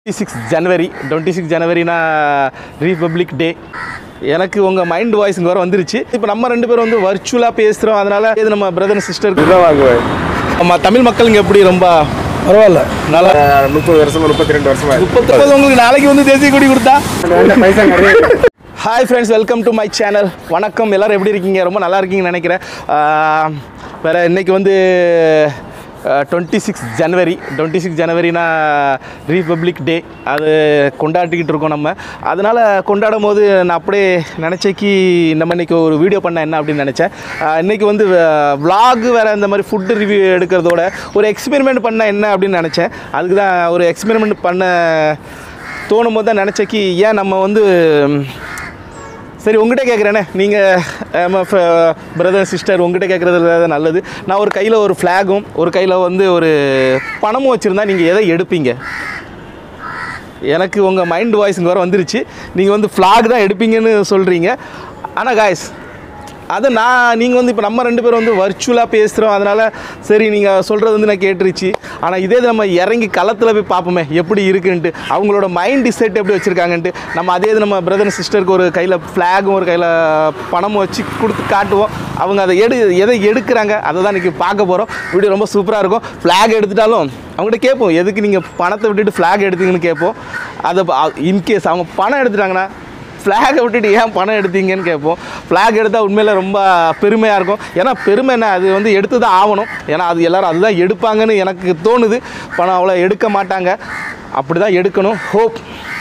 Six ஜனவரி twenty six ஜனவரினா republic day எனக்கு உங்கள் மைண்ட் வாய்ஸ் இங்கே வர வந்துருச்சு இப்போ நம்ம ரெண்டு பேரும் வந்து வர்ச்சுவலாக பேசுகிறோம் அதனால் இது நம்ம பிரதர் சிஸ்டர் இதுதான் வாங்குவேன் நம்ம தமிழ் மக்களுங்க எப்படி ரொம்ப பரவாயில்ல நல்லா முப்பது வருஷமா முப்பத்தி ரெண்டு வருஷமா முப்பத்தொம்பது உங்களுக்கு நாளைக்கு வந்து தேசிய கொடி கொடுத்தா பைசா நிறைய hi friends welcome to my channel வணக்கம் எல்லாரும் எப்படி இருக்கீங்க ரொம்ப நல்லா இருக்கீங்கன்னு நினைக்கிறேன் ஆஹ், வேற இன்னைக்கு வந்து டுவெண்ட்டி சிக்ஸ் ஜனவரி டுவெண்ட்டி சிக்ஸ் ஜனவரினா ரிபப்ளிக் டே அது கொண்டாடிக்கிட்டு இருக்கோம் நம்ம அதனால் கொண்டாடும் போது நான் அப்படியே நினச்சக்கி நம்ம இன்னைக்கு ஒரு வீடியோ பண்ண என்ன அப்படின்னு நினச்சேன் ஆஹ், இன்னைக்கு வந்து vlog வேறு இந்த மாதிரி ஃபுட்டு ரிவ்யூ எடுக்கிறதோட ஒரு எக்ஸ்பெரிமெண்ட் பண்ண என்ன அப்படின்னு நினச்சேன் அதுக்கு தான் ஒரு எக்ஸ்பெரிமெண்ட் பண்ண தோணும் போது தான் நினச்சக்கி ஏன் நம்ம வந்து சரி உங்ககிட்ட கேட்குறேனே நீங்கள் பிரதர் சிஸ்டர் உங்ககிட்ட கேட்குறது நல்லது நான் ஒரு கையில் ஒரு ஃப்ளாகும் ஒரு கையில் வந்து ஒரு பணமும் வச்சுருந்தா நீங்கள் எதை எடுப்பீங்க எனக்கு உங்கள் மைண்ட் வாய்ஸ் இங்கே வர வந்துருச்சு நீங்கள் வந்து ஃப்ளாக் தான் எடுப்பீங்கன்னு சொல்கிறீங்க ஆனால் காய்ஸ் அதை நான் நீங்கள் வந்து இப்போ நம்ம ரெண்டு பேரும் வந்து வர்ச்சுவலாக பேசுகிறோம் அதனால் சரி நீங்கள் சொல்கிறது வந்து நான் கேட்டுருச்சு ஆனால் இதே இது நம்ம இறங்கி களத்தில் போய் பார்ப்போமே எப்படி இருக்குன்ட்டு அவங்களோட மைண்ட் செட் எப்படி வச்சுருக்காங்கன்ட்டு நம்ம அதே இது நம்ம பிரதர் சிஸ்டருக்கு ஒரு கையில் ஃப்ளாகும் ஒரு கையில் பணமும் வச்சு கொடுத்து காட்டுவோம் அவங்க அதை எடு எதை எடுக்கிறாங்க அதை தான் இன்றைக்கி பார்க்க போகிறோம் வீடியோ ரொம்ப சூப்பராக இருக்கும் ஃப்ளாக் எடுத்துட்டாலும் அவங்ககிட்ட கேட்போம் எதுக்கு நீங்கள் பணத்தை விட்டுட்டு ஃப்ளாக் எடுத்தீங்கன்னு கேட்போம் அதை இன்கேஸ் அவங்க பணம் எடுத்துட்டாங்கன்னா ஃப்ளாகை விட்டுட்டு ஏன் பணம் எடுத்தீங்கன்னு கேட்போம் ஃப்ளாக் எடுத்தால் உண்மையில் ரொம்ப பெருமையாக இருக்கும் ஏன்னா பெருமை என்ன அது வந்து எடுத்து தான் ஆகணும் ஏன்னா அது எல்லாரும் அதுதான் எடுப்பாங்கன்னு எனக்கு தோணுது பணம் அவ்வளோ எடுக்க மாட்டாங்க அப்படி தான் எடுக்கணும் ஹோப்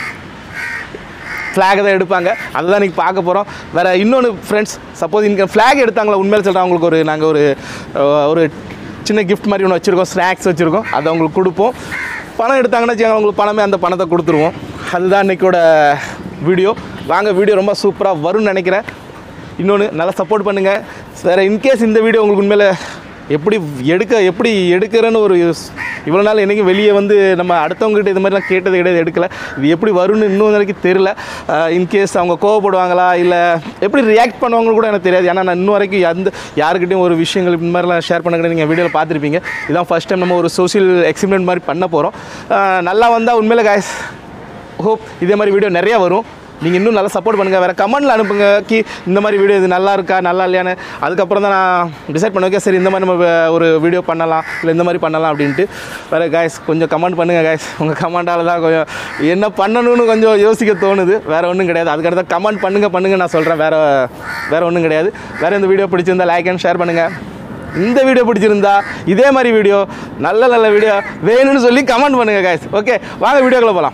ஃப்ளாகை தான் எடுப்பாங்க அதுதான் இன்றைக்கி பார்க்க போகிறோம் வேறு இன்னொன்று ஃப்ரெண்ட்ஸ் சப்போஸ் இங்கே ஃப்ளாக் எடுத்தாங்களா உண்மையில சொல்கிறேன் அவங்களுக்கு ஒரு நாங்கள் ஒரு அஹ், ஒரு சின்ன கிஃப்ட் மாதிரி ஒன்று வச்சுருக்கோம் ஸ்நாக்ஸ் வச்சுருக்கோம் அதை அவங்களுக்கு கொடுப்போம் பணம் எடுத்தாங்கன்னா வச்சுக்கோங்க அவங்களுக்கு பணமே அந்த பணத்தை கொடுத்துருவோம் அதுதான் இன்றைக்கோட வீடியோ வாங்க வீடியோ ரொம்ப சூப்பராக வரும்னு நினைக்கிறேன் இன்னொன்று நல்லா சப்போர்ட் பண்ணுங்கள் வேறு இன்கேஸ் இந்த வீடியோ உங்களுக்கு உண்மையில் எப்படி எடுக்க எப்படி எடுக்கிறேன்னு ஒரு இவ்வளோ நாள் என்றைக்கும் வெளியே வந்து நம்ம அடுத்தவங்ககிட்ட இது மாதிரிலாம் கேட்டது கிடையாது எடுக்கல இது எப்படி வரும்னு இன்னும் வரைக்கும் தெரில இன்கேஸ் அவங்க கோவப்படுவாங்களா இல்லை எப்படி ரியாக்ட் பண்ணுவாங்கன்னு கூட எனக்கு தெரியாது ஏன்னா நான் இன்னும் வரைக்கும் எந்த யாருக்கிட்டையும் ஒரு விஷயங்கள் இந்த மாதிரிலாம் ஷேர் பண்ண கிடையாது நீங்கள் வீடியோவில் பார்த்துருப்பீங்க இதான் ஃபஸ்ட் டைம் நம்ம ஒரு சோஷியல் எக்ஸ்பெரிமெண்ட் மாதிரி பண்ண போகிறோம் நல்லா வந்தால் உண்மையில் காய்ஸ் ஹோப் இதே மாதிரி வீடியோ நிறையா வரும் நீங்கள் இன்னும் நல்லா சப்போர்ட் பண்ணுங்கள் வேறு கமெண்ட்டில் அனுப்புங்க கி இந்த மாதிரி வீடியோ இது நல்லா இருக்கா நல்லா இல்லையான்னு அதுக்கப்புறம் தான் நான் டிசைட் பண்ணுவேன் சரி இந்த மாதிரி நம்ம வே- ஒரு வீடியோ பண்ணலாம் இல்லை இந்த மாதிரி பண்ணலாம் அப்படின்ட்டு வேறு காய்ஸ் கொஞ்சம் கமெண்ட் பண்ணுங்கள் காய்ஸ் உங்கள் கமெண்டால் தான் கொஞ்சம் என்ன பண்ணணும்னு கொஞ்சம் யோசிக்க தோணுது வேறு ஒன்றும் கிடையாது அதுக்கடுத்த கமெண்ட் பண்ணுங்கள் பண்ணுங்கள் நான் சொல்கிறேன் வேறு வேறு ஒன்றும் கிடையாது வேறு இந்த வீடியோ பிடிச்சிருந்தா லைக் அண்ட் ஷேர் பண்ணுங்கள் இந்த வீடியோ பிடிச்சிருந்தா இதே மாதிரி வீடியோ நல்ல நல்ல வீடியோ வேணும்னு சொல்லி கமெண்ட் பண்ணுங்கள் காய்ஸ் ஓகே வாங்க வீடியோக்குள்ளே போகலாம்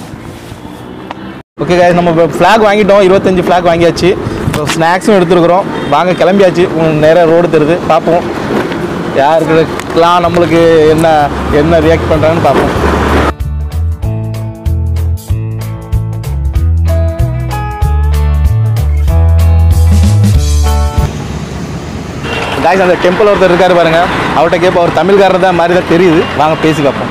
ஓகே guys நம்ம ஃப்ளாக் வாங்கிட்டோம் இருபத்தஞ்சி ஃப்ளாக் வாங்கியாச்சு இப்போ ஸ்நாக்ஸும் எடுத்துருக்குறோம் வாங்க கிளம்பியாச்சு நேராக ரோடு தருது பார்ப்போம் யாருக்குலாம் நம்மளுக்கு என்ன என்ன ரியாக்ட் பண்ணுறாங்கன்னு பார்ப்போம் காய்ஸ் அந்த டெம்பிள் ஒருத்தர் இருக்காரு பாருங்க அவர்கிட்ட கேட்போம் அவர் தமிழ்காரர் தான் மாதிரி தான் தெரியுது வாங்க பேசி பார்ப்போம்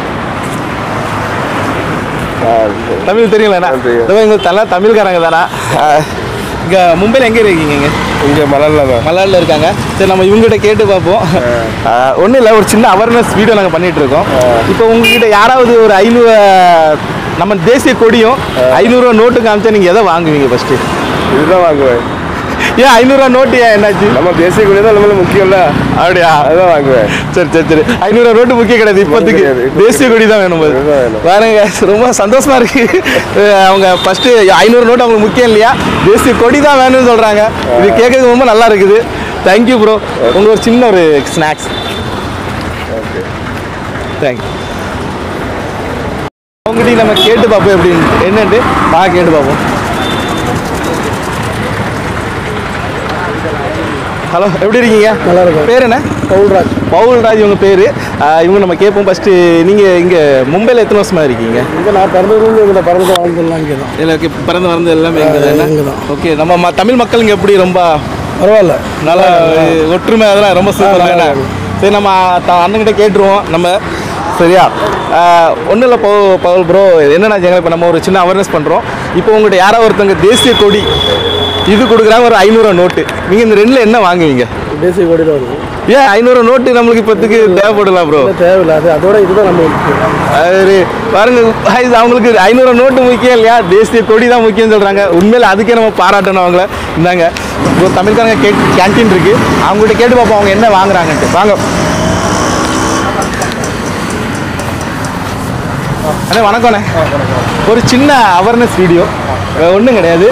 தமிழ் தெரியுங்களா தெரியும். இங்கே தலை தமிழ்காரங்க தானா இங்கே மும்பையில் எங்கே இருக்கீங்க இங்கே இங்க மலர்ல தான் மலையாளில் இருக்காங்க சரி நம்ம இவங்ககிட்ட கேட்டு பார்ப்போம் ஒன்றும் இல்லை ஒரு சின்ன அவேர்னஸ் வீடியோ நாங்கள் பண்ணிட்டு இருக்கோம் இப்போ உங்ககிட்ட யாராவது ஒரு ஐநூறு நம்ம தேசிய கொடியும் ஐநூறுரூவா நோட்டு காமிச்சா நீங்கள் எதை வாங்குவீங்க ஃபஸ்ட்டு இதுதான் வாங்குவேன் ஏன் ஐநூறுரூவா நோட்டு ஏன் என்னாச்சு நம்ம தேசிய கொடி தான் நம்மளுக்கு முக்கியம்ல அப்படியா அதுதான் வாங்குவேன் சரி சரி சரி ஐநூறு ரோட்டு முக்கியம் கிடையாது இப்போதைக்கு கிடையாது. இப்போதைக்கு தேசிய கொடி தான் வேணும் போது அதுதான் வேணும். பாருங்க ரொம்ப சந்தோஷமா இருக்கு அஹ் அவங்க ஃபர்ஸ்ட் ஐநூறு நோட்டு அவங்களுக்கு முக்கியம் இல்லையா தேசிய கொடி தான் வேணும்னு சொல்றாங்க இது கேட்கறது ரொம்ப நல்லா இருக்குது தேங்க்யூ ப்ரோ உங்களுக்கு ஒரு சின்ன ஒரு ஸ்நாக்ஸ் ஓகே தேங்க்யூ அவங்ககிட்ட நம்ம கேட்டு பார்ப்போம் எப்படின்னு என்னன்ட்டு வா கேட்டு பார்ப்போம் ஹலோ எப்படி இருக்கீங்க நல்லா இருக்கும். பேர் என்ன பவுல்ராஜ் பவுல்ராஜ் இவங்க பேர் இவங்க நம்ம கேட்போம் ஃபஸ்ட்டு நீங்கள் இங்கே மும்பையில் எத்தனை வருஷமா இருக்கீங்க இங்க நான் பிறந்ததுலேருந்து இங்கே பிறந்து வாழ்ந்துடலாம் இங்கே தான் இல்லை ஓகே பிறந்து வளர்ந்து எல்லாமே இங்கே இங்கே தான் ஓகே நம்ம ம- தமிழ் மக்கள் இங்கே எப்படி ரொம்ப பரவாயில்ல நல்லா ஒற்றுமை அதெல்லாம் ரொம்ப சூப்பர் என்ன சரி நம்ம த- அண்ணன்கிட்ட கேட்டுருவோம் நம்ம சரியா ஒன்றும் இல்லை பவு பவுல் ப்ரோ என்னென்னா இப்போ நம்ம ஒரு சின்ன அவேர்னஸ் பண்ணுறோம் இப்போ உங்கள்கிட்ட யாரோ ஒருத்தவங்க தேசிய கொடி இது கொடுக்குறாங்க ஒரு ஐநூறுவா நோட்டு நீங்கள் இந்த ரெண்டில் என்ன வாங்குவீங்க தேசிய கொடி தான் இருக்கும் ஏன் ஐநூறு நோட்டு நம்மளுக்கு இப்போத்துக்கு தேவைப்படலாம் ப்ரோ இல்லை தேவையில்லை அது அதோட இதுதான் நம்ம முக்கியம் அது பாருங்க guys, அவங்களுக்கு ஐநூறு நோட்டு முக்கியம் இல்லையா தேசிய கொடி தான் முக்கியம் சொல்றாங்க உண்மையில அதுக்கே நம்ம பாராட்டணும் அவங்கள இந்தாங்க இப்போ தமிழ்காரங்க கே கேன்டீன் இருக்கு அவங்ககிட்ட கேட்டு பார்ப்போம் அவங்க என்ன வாங்குறாங்கன்ட்டு வாங்க அண்ணே வணக்கம்ண்ணே ஒரு சின்ன அவேர்னஸ் வீடியோ ஒன்றும் கிடையாது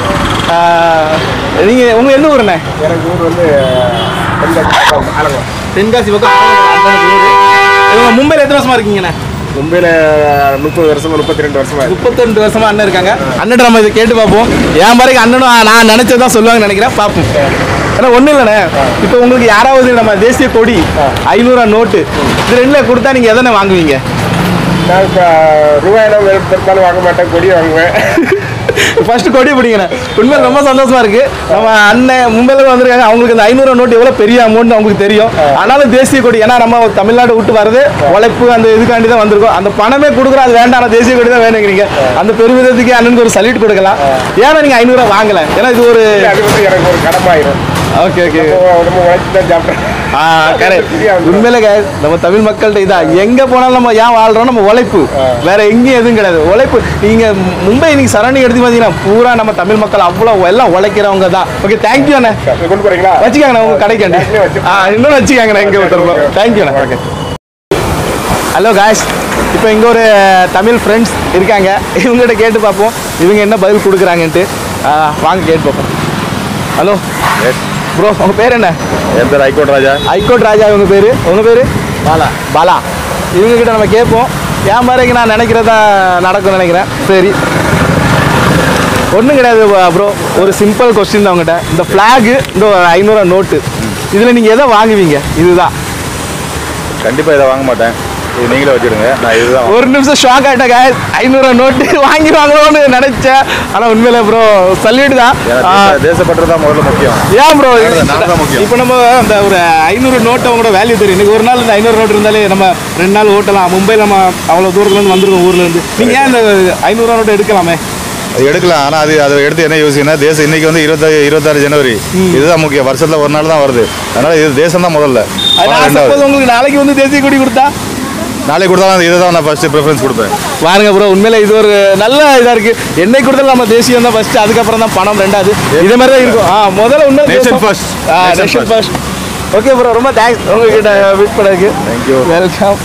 நீங்கள் உங்கள் எந்த ஊருண்ணே எனக்கு ஊர் வந்து ஆலங்குளம் தென்காசி பக்கம் இவங்க மும்பையில் எத்தனை வருஷமா இருக்கீங்கண்ணே மும்பையில் முப்பது வருஷமா முப்பத்தி ரெண்டு வருஷமா இருக்கு. முப்பத்தெண்டு வருஷமா அண்ணன் இருக்காங்க அண்ணன் நம்ம இதை கேட்டு பார்ப்போம் என் பாருங்க அண்ணனும் நான் நினைச்சதான் சொல்லுவாங்கன்னு நினைக்கிறேன் பார்ப்போம் ஏன்னா ஒன்றும் இல்லைண்ணே இப்போ உங்களுக்கு யாராவது நம்ம தேசிய கொடி ஐநூறுரூவா நோட்டு இது ரெண்டுல கொடுத்தா நீங்கள் எதனை வாங்குவீங்க நான் இப்போ ரூபாயெல்லாம் பெரும்பாலும் வாங்க மாட்டேன் கொடி வாங்குவேன் ஃபர்ஸ்ட் கொடி பிடிங்கண்ணே உண்மையில ரொம்ப சந்தோஷமா இருக்கு நம்ம அண்ணன் மும்பைல வந்திருக்காங்க அவங்களுக்கு இந்த ஐநூறு நோட்டு எவ்வளவு பெரிய அமௌண்ட் அவங்களுக்கு தெரியும் ஆனாலும் தேசிய கொடி ஏன்னா நம்ம தமிழ்நாடு விட்டு வரது உழைப்பு அந்த இதுக்காண்டி தான் வந்திருக்கோம் அந்த பணமே கொடுக்குறோம் அது வேண்டாம் ஆனா தேசிய கொடி தான் வேணுங்கிறீங்க அந்த பெருமிதத்துக்கு அண்ணனுக்கு ஒரு சல்யூட் கொடுக்கலாம் ஏன்னா நீங்க ஐநூறுரூவா வாங்கல ஏன்னா இது ஒரு அது வந்து எனக்கு ஒரு கடமாயிரும் ஓகே ஓகே நம்ம உழைச்சி தான் சாப்பிட்றேன் ஆ கரெக்ட் உண்மையில guys, நம்ம தமிழ் மக்கள்கிட்ட இதான் எங்க போனாலும் நம்ம ஏன் வாழ்றோம் நம்ம உழைப்பு வேற எங்கேயும் எதுவும் கிடையாது உழைப்பு நீங்க மும்பை இன்னைக்கு சரௌண்டிங் எடுத்து பார்த்தீங்கன்னா பூரா நம்ம தமிழ் மக்கள் அவ்வளோ எல்லாம் உழைக்கிறவங்க தான் ஓகே தேங்க்யூ அண்ணே இதை கொண்டு போறீங்களா வச்சுக்காங்கண்ணா உங்க கடைக்காண்டி பேக்லயே வச்சு- ஆ இன்னொன்று வச்சுக்காங்கண்ணா இங்கே ஒருத்தர் தேங்க்யூண்ணா ஓகே ஹலோ காய்ஸ் இப்போ இங்கே ஒரு தமிழ் ஃப்ரெண்ட்ஸ் இருக்காங்க இவங்ககிட்ட கேட்டு பார்ப்போம் இவங்க என்ன பதில் கொடுக்குறாங்கன்ட்டு ஆ, வாங்க கேட்டு பார்ப்போம் ஹலோ ப்ரோ உங்கள் பேர் என்ன என் பேர் ஹைகோர்ட் ராஜா ஐகோட் ராஜா இவங்க பேர் உங்க பேர் பாலா பாலா இவங்க கிட்ட நம்ம கேட்போம் என் மாதிரிக்கு நான் நினைக்கிறதா நடக்கும்னு நினைக்கிறேன் சரி ஒன்றும் கிடையாது ப்ரோ ஒரு சிம்பிள் கொஸ்டின் தான் உங்ககிட்ட இந்த ஃப்ளாகு இந்த ஐநூறுவா நோட்டு இதில் நீங்கள் எதை வாங்குவீங்க இதுதான் கண்டிப்பாக இதை வாங்க மாட்டேன் இது நீங்களே வச்சுடுங்க நான் இதுதான் ஒரு நிமிஷம் ஷாக் ஆகிட்டேங்க ஐநூறுவா நோட்டு வாங்கிடுவாங்களோன்னு நினைச்சேன் ஆனால் உண்மையில ப்ரோ சல்யூட் தான் ஆ, தேசப்பற்று தான் முதல்ல முக்கியம் ஏன் ப்ரோ நாடு- நாடு தான் முக்கியம். இப்போ நம்ம அந்த ஒரு ஐநூறு நோட்டு அவங்களோட வேல்யூ தெரியும் இன்னைக்கு ஒரு நாள் இந்த ஐநூறு நோட்டு இருந்தாலே நம்ம ரெண்டு நாள் ஓட்டலாம் மும்பையில் நம்ம அவ்வளோ தூரத்துலேருந்து வந்திருக்கோம் ஊர்லேருந்து நீங்கள் ஏன் இந்த ஐநூறுரூவா நோட்டு எடுக்கலாமே அது எடுக்கலாம் ஆனால் அது அதை எடுத்து என்ன யோசிக்கணும் தேசம் இன்னைக்கு வந்து இருபத்தாறு இருபத்தாறு ஜனவரி இதுதான் முக்கியம் வருஷத்தில் ஒரு நாள் தான் வருது அதனால இது தேசம் தான் முதல்ல பணம் அதனால ரெண்டாவது suppose உங்களுக்கு நாளைக்கு வந்து தேசிய கொடி கொடுத்தா நாளைக்கு கொடுத்தாலும் இதை தான் நான் ஃபர்ஸ்ட் ப்ரிஃபரன்ஸ் கொடுப்பேன் பாருங்க ப்ரோ உண்மையில இது ஒரு நல்ல இதாக இருக்கு என்னை கொடுத்தாலும் நம்ம தேசியம் தான் ஃபர்ஸ்ட் அதுக்கப்புறம் தான் பணம் ரெண்டாவது இதே மாதிரி தான் இருக்கும் ஆ முதல்ல உண்மை Nation first. ஆ Nation nation first. First okay bro ரொம்ப தேங்க்ஸ் உங்ககிட்ட மீட் பண்ணதுக்கு Thank you. வெல்கம்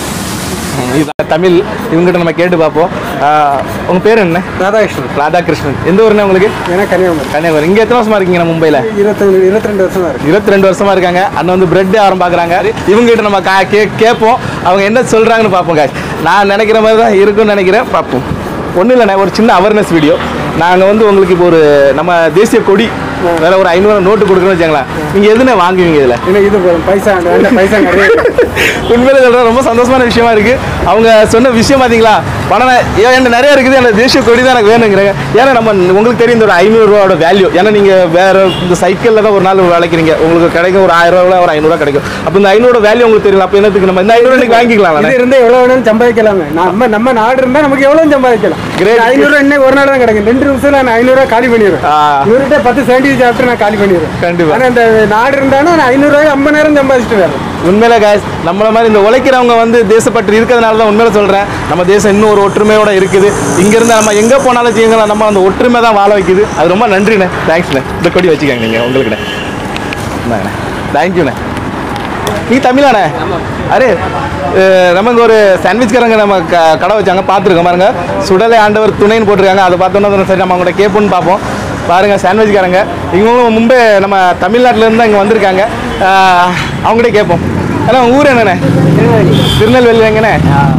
இதுதான் தமிழ் இவங்ககிட்ட நம்ம கேட்டு பார்ப்போம் ஆ, உங்க பேர் என்ன ராதாகிருஷ்ணன் ராதாகிருஷ்ணன் எந்த ஊருண்ணே உங்களுக்கு ஏன்னா கன்னியாகுமரி கன்னியாகுமரி இங்க எத்தனை வருஷமா இருக்கீங்க மும்பைல இருபத்தஞ்சு இருபத்தி ரெண்டு வருஷம் தான் இருக்கு இருபத்தி ரெண்டு வருஷமா இருக்காங்க அண்ணன் வந்து பிரெட் வியாபாரம் பார்க்குறாங்க இவங்க கிட்ட நம்ம கா கே கேட்போம் அவங்க என்ன சொல்றாங்கன்னு பார்ப்போம் காய் நான் நினைக்கிற மாதிரி தான் இருக்கும்னு நினைக்கிறேன் பார்ப்போம் ஒன்றும் இல்லைண்ணே ஒரு சின்ன அவேர்னஸ் வீடியோ நாங்கள் வந்து உங்களுக்கு இப்போ ஒரு நம்ம தேசிய கொடி வேற ஒரு ஐநூறு நோட்டு கொடுக்குறோம்னு வச்சுங்களேன் நீங்கள் எதுனே வாங்குவீங்க இதில் எனக்கு இது போதும். பைசா வேண்டாம் பைசா நிறைய உண்மையில சொல்கிறேன் ரொம்ப சந்தோஷமான விஷயமா இருக்கு அவங்க சொன்ன விஷயம் பார்த்தீங்களா பணம் ஏன் என்ன நிறைய இருக்குது அந்த தேசிய கொடி தான் எனக்கு வேணுங்கிறாங்க ஏன்னா நம்ம உங்களுக்கு தெரியும் இந்த ஒரு ஐநூறுரூவாவோட வேல்யூ ஏன்னா நீங்கள் வேற இந்த சைக்கிளில் தான் ஒரு நாள் உழைக்கிறீங்க உங்களுக்கு கிடைக்கும் ஒரு ஆயிரம் ரூபா ஒரு ஐநூறுரூவா கிடைக்கும் அப்போ இந்த ஐநூறு வேல்யூ உங்களுக்கு தெரியல அப்போ என்னத்துக்கு நம்ம இந்த ஐநூறு இன்னைக்கு வாங்கிக்கலாம் இது இருந்தா எவ்வளவு வேணும் சம்பாதிக்கலாமே நம்ம நம்ம நாடு இருந்தா நமக்கு எவ்வளவு சம்பாதிக்கலாம் Great. ஐநூறு இன்னைக்கு ஒரு நாள் தான் கிடைக்கும் ரெண்டு நிமிஷம் நான் ஐநூறு ரூபாய் காலி பண்ணிடுவேன் ஆ. இவர்கிட்ட பத்து சாண்டிவிச் சாப்பிட்டு நான் காலி பண்ணிடுவேன் கண்டிப்பா. ஆனா இந்த நாடு இருந்தாலும் நான் ஐநூறு ரூபாய் ஐம்பது நேரம் சம்பாதிச்சுட்டு வரேன் உண்மையில guys நம்மள மாதிரி இந்த உழைக்கிறவங்க வந்து தேசப்பற்று இருக்கிறதுனால தான் உண்மையில சொல்றேன் நம்ம தேசம் இன்னும் ஒரு ஒற்றுமையோட இருக்குது இங்க இருந்து நம்ம எங்க போனாலும் செய்யுங்களா நம்ம அந்த ஒற்றுமை தான் வாழ வைக்குது அது ரொம்ப நன்றிண்ணே தேங்க்ஸ்ண்ணே இந்த கொடி வச்சுக்கோங்க நீங்க உங்களுக்குண்ணே இந்தாங்கண்ணே தேங்க்யூண்ணே நீ தமிழாண்ணே அரே அஹ், நம்ம இங்கே ஒரு சாண்ட்விச்காரங்க நம்ம க கடை வச்சாங்க பார்த்துருக்கோம் பாருங்க சுடலை ஆண்டவர் துணைன்னு போட்டிருக்காங்க அதை பார்த்தோன்னா சரி நம்ம அவங்கள்ட்ட கேட்போன்னு பார்ப்போம் பாருங்க சாண்ட்விச்காரங்க இவங்களும் மும்பை நம்ம தமிழ்நாட்டுல இருந்து இங்கே வந்திருக்காங்க அஹ், அவங்ககிட்ட கேட்போம் அண்ணா உங்க ஊர் என்னண்ணே திருநெல்வேலி எங்கண்ணே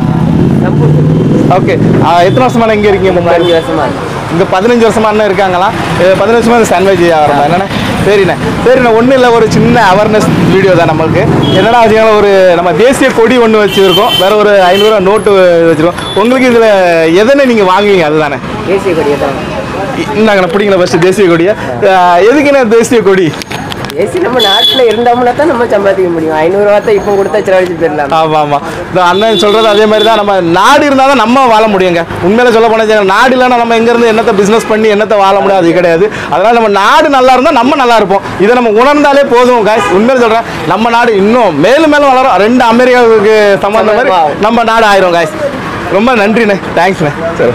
ஓகே எத்தனை வருஷமா இங்கே இருக்கீங்க மும்பை அஞ்சு வருஷமா இங்கே பதினஞ்சு வருஷமா அண்ணன் இருக்காங்களாம் அஹ், பதினஞ்சு வருஷமா இந்த சாண்ட்விச் வியாபாரம் என்னண்ணே சரிண்ணே சரிண்ணே ஒன்றும் இல்லை ஒரு சின்ன அவேர்னஸ் வீடியோ தான் நம்மளுக்கு என்னடா வச்சுக்கலாம் ஒரு நம்ம தேசிய கொடி ஒன்று வச்சுருக்கோம் வேற ஒரு ஐநூறுரூவா நோட்டு வச்சுருக்கோம் உங்களுக்கு இதில் எதனை நீங்கள் வாங்குவீங்க அதுதானே தேசிய கொடியை தான் இ- இந்தாங்கண்ணா பிடிங்களா ஃபஸ்ட்டு தேசிய கொடியை அஹ், எதுக்குண்ணே தேசிய கொடி ஏசி நம்ம நாட்டுல இருந்தோம்னா தான் நம்ம சம்பாதிக்க முடியும் ஐநூறு ரூபா தான் இப்போ கொடுத்தா செலவழிச்சு போயிடலாம் ஆமா ஆமா இந்த அண்ணன் சொல்றது அதே மாதிரி தான் நம்ம நாடு இருந்தால் தான் நம்ம வாழ முடியுங்க உண்மையில சொல்ல போனா நாடு இல்லைன்னா நம்ம எங்க இருந்து என்னத்தை பிசினஸ் பண்ணி என்னத்தை வாழ முடியாது அது கிடையாது அதனால நம்ம நாடு நல்லா இருந்தால் நம்ம நல்லா இருப்போம் இதை நம்ம உணர்ந்தாலே போதும் guys உண்மையில சொல்றேன் நம்ம நாடு இன்னும் மேலும் மேலும் வளரும் ரெண்டு அமெரிக்காவுக்கு சம்பந்தம் மாதிரி நம்ம நாடு ஆயிரும் guys ரொம்ப நன்றிண்ணே தேங்க்ஸ்ண்ணே சரி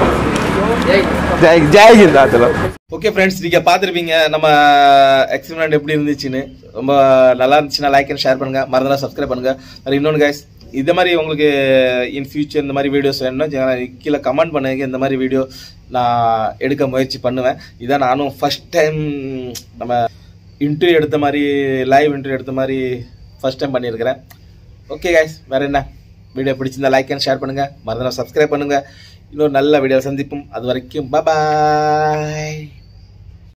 ஜெய் ஜெய்ஹிந்த் ஆச்சலம் ஓகே ஃப்ரெண்ட்ஸ் நீங்கள் பார்த்துருப்பீங்க நம்ம எக்ஸ்பெரிமெண்ட் எப்படி இருந்துச்சுன்னு ரொம்ப நல்லா இருந்துச்சுன்னா லைக் அண்ட் ஷேர் பண்ணுங்க மறந்துடா சப்ஸ்கிரைப் பண்ணுங்க அது இன்னொன்று கைஸ் இந்த மாதிரி உங்களுக்கு இன் ஃபியூச்சர் இந்த மாதிரி வீடியோஸ் வேணும்னா கீழே கமெண்ட் பண்ணுங்க இந்த மாதிரி வீடியோ நான் எடுக்க முயற்சி பண்ணுவேன் இதான் நானும் ஃபர்ஸ்ட் டைம் நம்ம இன்டர்வியூ எடுத்த மாதிரி லைவ் இன்டர்வியூ எடுத்த மாதிரி ஃபர்ஸ்ட் டைம் பண்ணியிருக்கிறேன் ஓகே கைஸ் வேற என்ன வீடியோ பிடிச்சிருந்தா லைக் அண்ட் ஷேர் பண்ணுங்க மறந்துடா சப்ஸ்கிரைப் பண்ணுங்க இன்னொரு நல்ல வீடியோ சந்திப்போம் அது வரைக்கும் பாய்